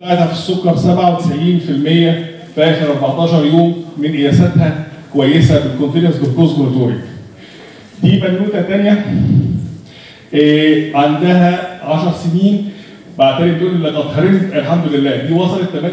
بتاعتها في السكر 97% في اخر 14 يوم من قياساتها كويسه بالكونتينوس جلوكوز مونيتورنج. دي بنوته ثانيه إيه عندها 10 سنين بعترف تقول لقد هرمت الحمد لله دي وصلت 98%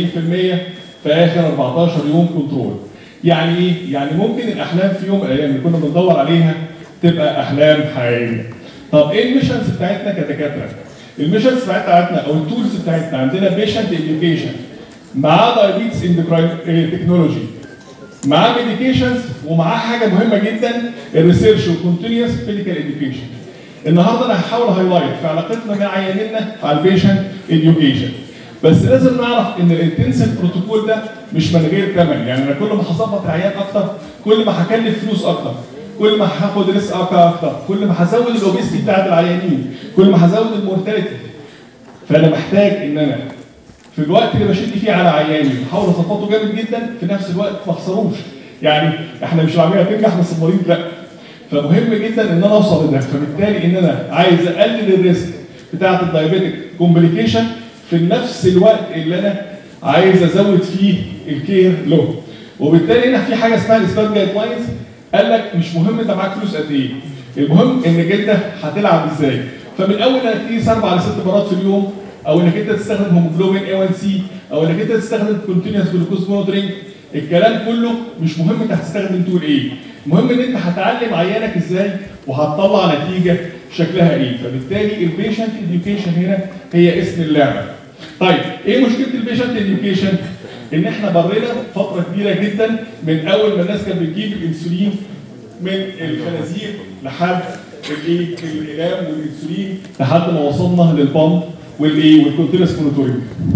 في اخر 14 يوم كنترول. يعني ايه؟ يعني ممكن الاحلام في يوم من الايام اللي كنا بندور عليها تبقى احلام حقيقيه. طب ايه الميشنز بتاعتنا كدكاتره؟ الميشنز بتاعتنا او التولز بتاعتنا عندنا بيشنت اديوكيشن معاه دايابيتس اندوكراين تكنولوجي معاه ميديكيشنز ومعاه حاجه مهمه جدا الريسيرش والكونتينيوس ميديكال اديوكيشن النهارده انا هحاول هايلايت في علاقتنا مع عيانينا على البيشنت اديوكيشن بس لازم نعرف ان الانتنسيف بروتوكول ده مش من غير ثمن يعني انا كل ما هظبط العيان اكتر كل ما هكلف فلوس اكتر كل ما هاخد ريسك اكتر كل ما هزود الاوبيستي بتاعت العيانين كل ما هزود المورتاليتي فانا محتاج ان انا في الوقت اللي بشد فيه على عياني بحاول اظبطه جامد جدا في نفس الوقت ما اخسروش يعني احنا مش العمليه تنجح بس المريض لا فمهم جدا ان انا اوصل لده فبالتالي ان انا عايز اقلل الريسك بتاعت الدايابيتك كومبليكيشن في نفس الوقت اللي انا عايز ازود فيه الكير له وبالتالي هنا في حاجه اسمها الاسبات جايد لاينز قال لك مش مهم انت معاك فلوس قد ايه المهم انك انت هتلعب ازاي فمن اول انك تقيس اربع لست مرات في اليوم او انك انت تستخدم هيموجلوبين اي 1 سي او انك انت تستخدم كونتينوس جلوكوز مونيتورنج الكلام كله مش مهم انت هتستخدم تول ايه المهم ان انت هتعلم عيانك ازاي وهتطلع نتيجه شكلها ايه فبالتالي البيشنت اديوكيشن هنا هي اسم اللعبه طيب ايه مشكله البيشنت اديوكيشن ان احنا مرينا فتره كبيره جدا من اول ما الناس كانت بتجيب الانسولين من الخنازير لحد الايه الالام والانسولين لحد ما وصلنا للبامب والايه والكونتينوس مونيتورنج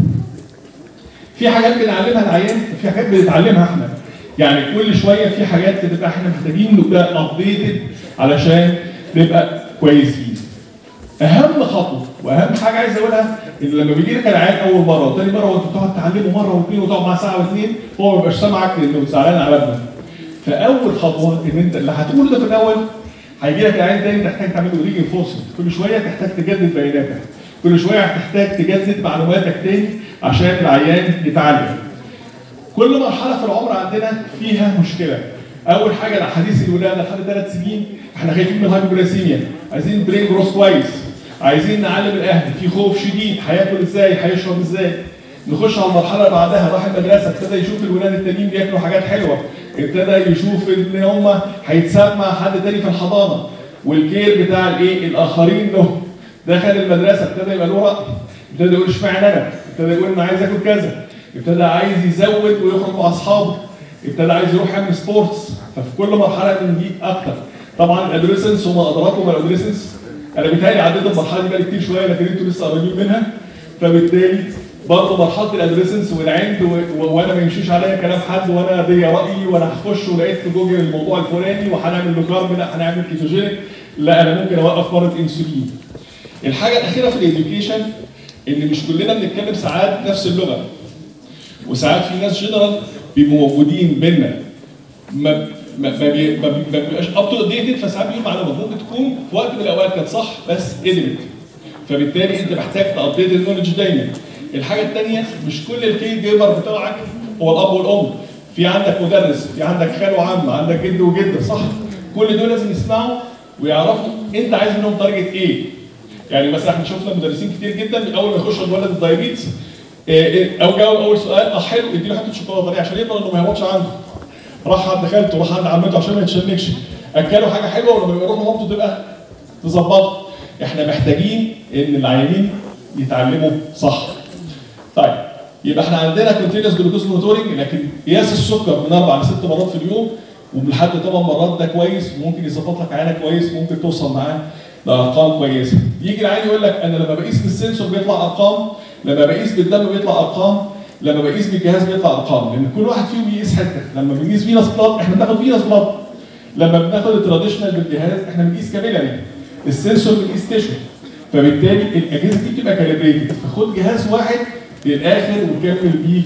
في حاجات بنعلمها العيان وفي حاجات بنتعلمها احنا يعني كل شويه في حاجات بتبقى احنا محتاجين نبقى ابديتد علشان نبقى كويسين اهم خطوه واهم حاجه عايز اقولها ان لما بيجي لك العيان اول مره وتاني مره وانت بتقعد تعلمه مره واثنين وتقعد معاه ساعه واثنين هو ما بيبقاش سامعك لانه زعلان على ابنك فاول خطوه ان انت اللي هتقوله ده في الاول هيجي لك العيان تاني تحتاج تعمل له ريجن فورسنج كل شويه تحتاج تجدد بياناتك كل شويه هتحتاج تجدد معلوماتك تاني عشان العيان يتعلم كل مرحله في العمر عندنا فيها مشكله اول حاجه حديث الولاده لحد ثلاث سنين احنا خايفين من الهايبوجليسيميا عايزين برين جروس كويس عايزين نعلم الاهل في خوف شديد هياكل ازاي هيشرب ازاي نخش على المرحله اللي بعدها راح المدرسه ابتدى يشوف الولاد التانيين بياكلوا حاجات حلوه ابتدى يشوف ان هم هيتساب مع حد تاني في الحضانه والكير بتاع الايه الاخرين له دخل المدرسه ابتدى يبقى له راي ابتدى يقول اشمعنى انا ابتدى يقول انا عايز اكل كذا ابتدى عايز يزود ويخرج مع اصحابه ابتدى عايز يروح يعمل سبورتس ففي كل مرحله بنجيب اكتر طبعا الادوليسنس وما ادراكم ما الادوليسنس انا بيتهيألي عديت المرحله دي بقالي كتير شويه لكن انتوا لسه قريبين منها فبالتالي برضه مرحله الادوليسنس والعند و- و- وانا ما يمشيش عليا كلام حد وانا ليا رايي وانا هخش ولقيت في جوجل الموضوع الفلاني وهنعمل له كارب لا هنعمل كيتوجينيك لا انا ممكن اوقف مرض انسولين. الحاجه الاخيره في الاديوكيشن ان مش كلنا بنتكلم ساعات نفس اللغه وساعات في ناس جنرال بيبقوا موجودين بينا ما ما ما بي- ما بي- ما بيبقاش اب تو ديتد فساعات بيقول معلومات ممكن تكون في وقت من الاوقات كانت صح بس قدمت فبالتالي انت محتاج تابديت النولج دايما الحاجه الثانيه مش كل الكي جيمر بتوعك هو الاب والام في عندك مدرس في عندك خال وعم عندك جد وجده صح كل دول لازم يسمعوا ويعرفوا انت عايز منهم تارجت ايه يعني مثلا احنا شفنا مدرسين كتير جدا اول ما يخش الولد الدايابيتس إيه إيه، او جاوب اول سؤال اه حلو اديله حته شوكولاته ليه عشان يضمن انه ما يهبطش عنده راح عند خالته راح عند عمته عشان ما يتشنكش اكله حاجه حلوه ولما يروح مامته تبقى تظبطه احنا محتاجين ان العيانين يتعلموا صح طيب يبقى احنا عندنا كونتينوس جلوكوز مونيتورنج لكن قياس السكر من اربع لست مرات في اليوم ولحد ثمان مرات ده كويس وممكن يظبط لك عينك كويس ممكن توصل معاه لارقام كويسه يجي العيان يقول لك انا لما بقيس بالسنسور بيطلع ارقام لما بقيس بالدم بيطلع ارقام لما بقيس بالجهاز بيطلع ارقام لان كل واحد فيهم بيقيس حته لما بنقيس فينس بلاد احنا بناخد فينس بلاد لما بناخد التراديشنال بالجهاز احنا بنقيس كابيلاري السنسور بنقيس تيشو فبالتالي الاجهزه دي بتبقى كاليبريتد فخد جهاز واحد للاخر وكمل بيه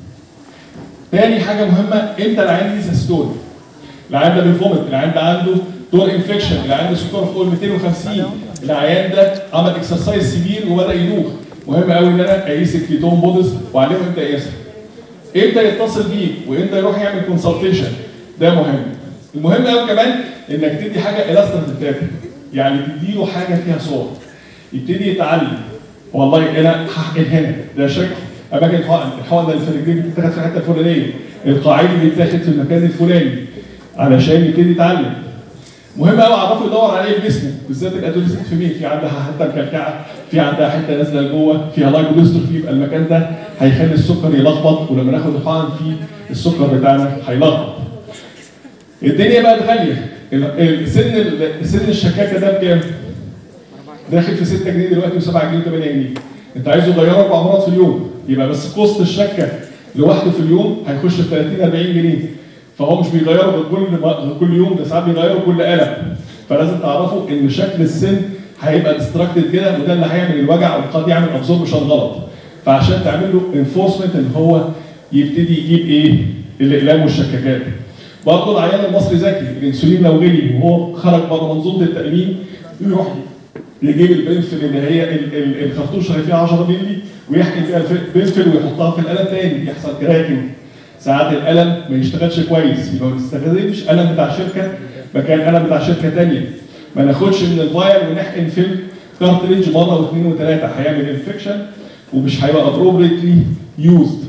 تاني حاجه مهمه امتى العيان يقيس ستون العيان ده بيفومت العيان ده عنده دور انفكشن العيان ده سكر فوق ال 250 العيان ده عمل اكسرسايز سيفير وبدا يدوخ مهم قوي ان انا اقيس الكيتون بودز واعلمه امتى اقيسها امتى يتصل بيك وامتى يروح يعمل كونسلتيشن ده مهم المهم قوي كمان انك تدي حاجه الاستراتيجيه يعني تدي له حاجه فيها صور يبتدي يتعلم والله انا هحقن هنا ده شكل اماكن الحقن الحقن اللي في الرجلين بتتاخد في الحته الفلانيه القاعده اللي بتتاخد في المكان الفلاني علشان يبتدي يتعلم مهم قوي اعرفه يدور على ايه في جسمه بالذات الادوليسنت في مين في عندها حته مكلكعه في عندها حته نازله لجوه فيها لايكوديستروفي يبقى المكان ده هيخلي السكر يلخبط ولما ناخد الحقن فيه السكر بتاعنا هيلخبط الدنيا بقت غاليه ال- سن ال- سن الشكاكه ده بكام؟ داخل في 6 جنيه دلوقتي و7 جنيه و8 جنيه انت عايزه تغيره اربع مرات في اليوم يبقى بس كوست الشكه لوحده في اليوم هيخش في 30 40 جنيه فهو مش بيغيره غير كل ما- كل يوم ده ساعات بيغيره كل قلم فلازم تعرفوا ان شكل السن هيبقى ديستراكتد كده وده اللي هيعمل الوجع وقد يعمل ابزوربشن غلط فعشان تعمل له انفورسمنت ان هو يبتدي يجيب ايه الاقلام والشكاكات برضه العيان المصري ذكي الانسولين لو غلي وهو خرج بره منظومه التامين يروح يجيب البنفل اللي هي ال- ال- الخرطوشه اللي فيها 10 مللي ويحقن فيها البنفل ويحطها في القلم تاني يحصل كراكن ساعات القلم ما يشتغلش كويس يبقى ما نستخدمش قلم بتاع شركه مكان قلم بتاع شركه تانيه ما ناخدش من الفايل ونحقن في الكارتريج مره واثنين وثلاثه هيعمل انفكشن ومش هيبقى ابروبريتلي يوزد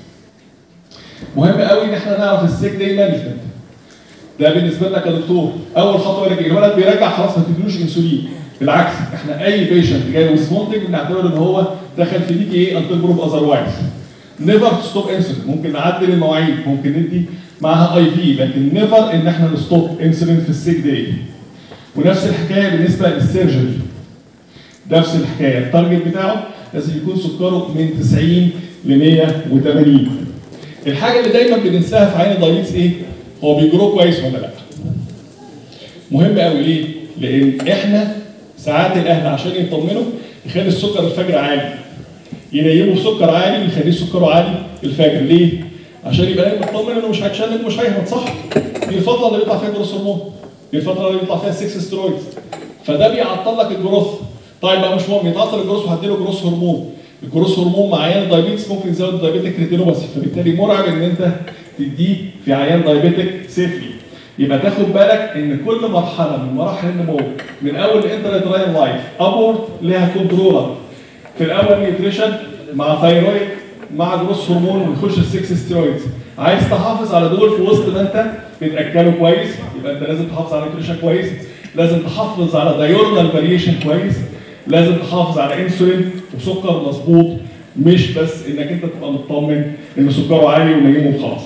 مهم قوي ان احنا نعرف السيك داي مانجمنت ده بالنسبه لنا كدكتور اول خطوه يقول لك إيه؟ الولد بيرجع خلاص ما تديلوش انسولين بالعكس احنا اي بيشنت جاي وسمونتنج بنعتبر ان هو دخل في ديك ايه انتل بروف اذروايز نيفر ستوب انسولين ممكن نعدل المواعيد ممكن ندي معاها اي في لكن نيفر ان احنا نستوب انسولين في السيك داي ونفس الحكايه بالنسبه للسيرجري نفس الحكايه التارجت بتاعه لازم يكون سكره من 90 ل 180 الحاجه اللي دايما بننساها في عين الدايبيتس ايه؟ هو بيجرو كويس ولا لا؟ مهم قوي ليه؟ لان احنا ساعات الاهل عشان يطمنوا يخلي السكر الفجر عالي ينيموا سكر عالي ويخليه سكره عالي الفجر ليه؟ عشان يبقى دايما مطمن انه مش هيتشنج ومش هيهبط صح؟ دي الفتره اللي بيطلع فيها جروث هرمون دي الفتره اللي بيطلع فيها 6 سترويدز فده بيعطل لك الجروث طيب بقى مش مهم يتعطل الجروث وهديله جروث هرمون الجروث هرمون مع عيان الدايبيتس ممكن يزود الدايبيتك ريتينوباثي فبالتالي مرعب ان انت تديه في عيان دايبيتك سيفلي يبقى تاخد بالك ان كل مرحله من مراحل النمو من اول الانتراتراين لايف ابورد ليها كنترولر في الاول نيوتريشن مع ثايرويد مع جروث هرمون ونخش السكس ستيرويدز عايز تحافظ على دول في وسط ما انت بتاكله كويس يبقى انت لازم تحافظ على نيوتريشن كويس لازم تحافظ على دايورنال فاريشن كويس لازم تحافظ على انسولين وسكر مظبوط مش بس انك انت تبقى مطمن ان سكره عالي ونيمه وخلاص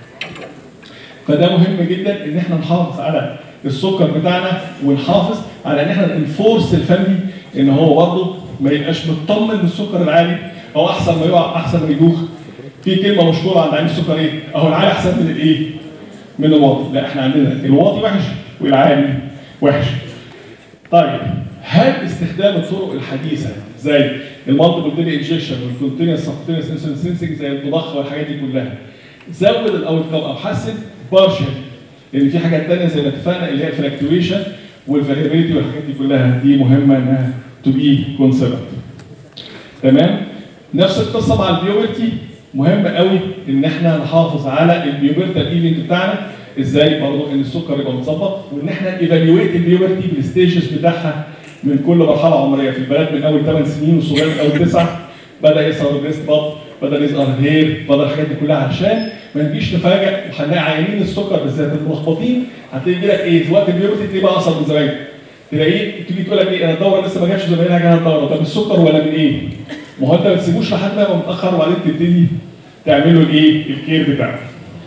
فده مهم جدا ان احنا نحافظ على السكر بتاعنا ونحافظ على ان احنا نفورس الفاميلي ان هو برضه ما يبقاش مطمن بالسكر العالي او احسن ما يقع احسن ما يدوخ في كلمه مشهوره عند عين السكر ايه؟ اهو العالي احسن من الايه؟ من الواطي لا احنا عندنا الواطي وحش والعالي وحش طيب هل استخدام الطرق الحديثه زي المالتيبل ديلي انجكشن والكونتينوس سبكونتينوس انسولين سينسنج زي الضخ والحاجات دي كلها زود الاوتكم او حسن بارشل لان في حاجات ثانيه زي ما اتفقنا اللي هي الفلكتويشن والفاريبيليتي والحاجات دي كلها دي مهمه انها تو بي كونسيدرد تمام نفس القصه مع البيوبرتي مهم قوي ان احنا نحافظ على البيوبرتال ايفنت بتاعنا ازاي برضه ان السكر يبقى متظبط وان احنا ايفالويت البيوبرتي بالستيجز بتاعها من كل مرحله عمريه في البنات من اول 8 سنين والصغير من اول 9 بدا يظهر الريست بط بدا يظهر هير بدا الحاجات دي كلها عشان ما نجيش نفاجئ وهنلاقي عيانين السكر بالذات الملخبطين هتلاقي يجي لك ايه في وقت البيوبرتي تلاقيه بقى اصلا من زمان تلاقيه تيجي تقول لك ايه انا الدوره لسه ما جاتش زي ما هي جايه الدوره طب السكر ولا من ايه؟ ما هو انت ما تسيبوش لحد ما يبقى متاخر وبعدين تبتدي تعملوا الايه؟ الكير بتاعه.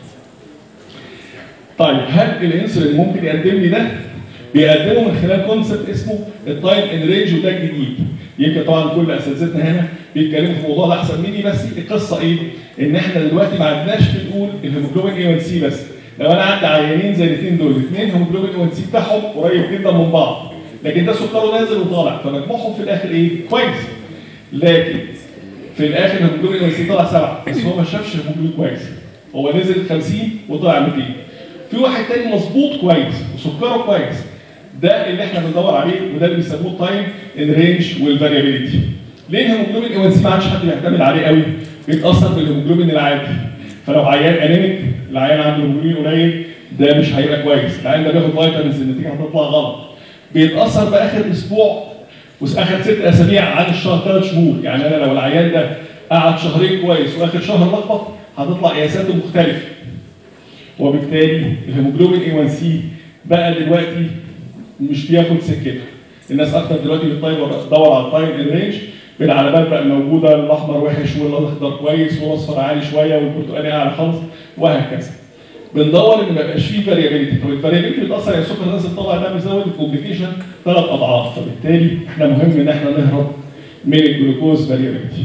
طيب هل الانسولين ممكن يقدم لي ده؟ بيقدمه من خلال كونسبت اسمه التايم ان رينج وده الجديد. يمكن طبعا كل اساتذتنا هنا بيتكلموا في الموضوع ده احسن مني بس القصه ايه؟ ان احنا دلوقتي ما عدناش بنقول الهيموجلوبين اي 1 سي بس. لو انا عندي عيانين زي الاثنين دول الاثنين هيموجلوبين اي 1 سي بتاعهم قريب جدا من بعض. لكن ده سكره نازل وطالع فمجموعهم في الاخر ايه؟ كويس. لكن في الاخر الهيموجلوبين اي 1 سي طلع سبعه بس هو ما شافش الهيموجلوبين كويس. هو نزل 50 وطلع 200. في واحد تاني مظبوط كويس وسكره كويس ده اللي احنا بندور عليه وده اللي بيسموه التايم ان رينج والفاريابيلتي ليه الهيموجلوبين اي 1 سي ما عادش حد بيعتمد عليه قوي بيتاثر بالهيموجلوبين العادي فلو عيان انيميك العيان عنده هيموجلوبين قليل ده مش هيبقى كويس العيان ده بياخد فيتامينز النتيجه هتطلع غلط بيتاثر باخر اسبوع واخر ست اسابيع عن الشهر ثلاث شهور يعني انا لو العيان ده قعد شهرين كويس واخر شهر لخبط هتطلع قياساته مختلفه وبالتالي الهيموجلوبين اي 1 سي بقى دلوقتي مش بياخد سكته الناس اكتر دلوقتي بتدور على التايم رينج بالعلامات بقى الموجوده الاحمر وحش والاخضر كويس والاصفر عالي شويه والبرتقالي اعلى خالص وهكذا بندور ان ما يبقاش فيه فاريابيلتي طب الفاريابيلتي بتاثر على السكر نازل طالع ده بيزود الكومبليكيشن ثلاث اضعاف فبالتالي احنا مهم ان احنا نهرب من الجلوكوز فاريابيلتي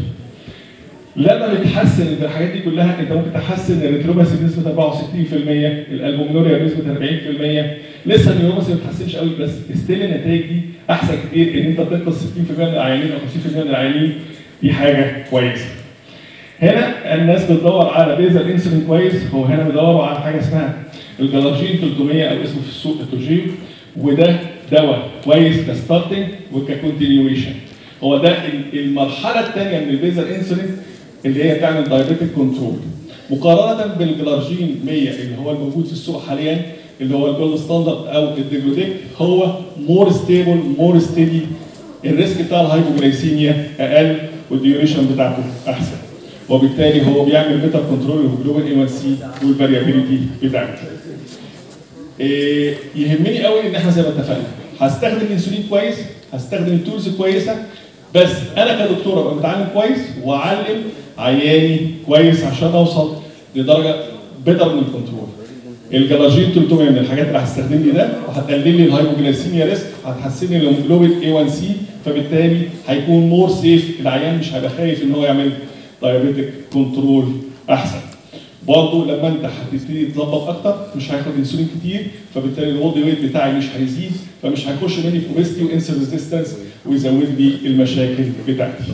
لما بتحسن انت الحاجات دي كلها انت ممكن تحسن الريتروباسي بنسبه 64% الالبومينوريا بنسبه 40% لسه النيوروباسي ما بتحسنش قوي بس ستيل النتائج دي احسن كتير ان انت بتنقذ 60% من العيانين او 50% من العيانين دي حاجه كويسه. هنا الناس بتدور على بيزل انسولين كويس هو هنا بيدوروا على حاجه اسمها الجلاجين 300 او اسمه في السوق التوجيو وده دواء كويس كستارتنج وككونتينيويشن هو ده المرحله الثانيه من البيزل انسولين اللي هي بتعمل دايبيتك كنترول مقارنه بالجلارجين 100 اللي هو الموجود في السوق حاليا اللي هو الجولد ستاندرد او الديجلوديك هو مور ستيبل مور ستيدي الريسك بتاع الهايبوجلايسيميا اقل والديوريشن بتاعته احسن وبالتالي هو بيعمل بيتر كنترول للجلوبال اي 1 سي والفاريابيلتي بتاعته. إيه يهمني قوي ان احنا زي ما اتفقنا هستخدم الانسولين كويس هستخدم التولز كويسه بس انا كدكتور ابقى متعلم كويس واعلم عياني كويس عشان اوصل لدرجه بيتر من الكنترول. الجلاجين 300 من الحاجات اللي هستخدم لي ده وهتقلل لي الهايبوجلايسيميا ريسك هتحسن لي الهيموجلوبين اي 1 سي فبالتالي هيكون مور سيف العيان مش هيبقى خايف ان هو يعمل دايابيتك كنترول احسن. برضه لما انت هتبتدي تظبط اكتر مش هياخد انسولين كتير فبالتالي البودي ويت بتاعي مش هيزيد فمش هيخش مني في اوبستي وانسل ريزيستنس ويزود لي المشاكل بتاعتي.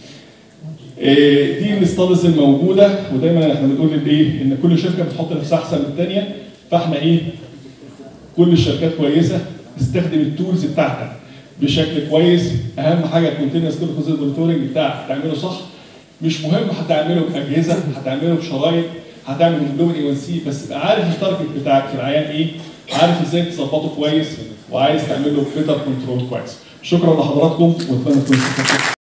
إيه دي الاستادز الموجوده ودايما احنا بنقول ايه ان كل شركه بتحط نفسها احسن من الثانيه فاحنا ايه كل الشركات كويسه استخدم التولز بتاعتك بشكل كويس اهم حاجه الكونتينوس جلوكوز مونيتورنج بتاعك تعمله صح مش مهم هتعمله باجهزه هتعمله بشرايط هتعمل هيموجلوبين اي 1 سي بس تبقى عارف التارجت بتاعك في العيان ايه عارف ازاي تظبطه كويس وعايز تعمله بيتر كنترول كويس شكرا لحضراتكم واتمنى تكونوا استفدتوا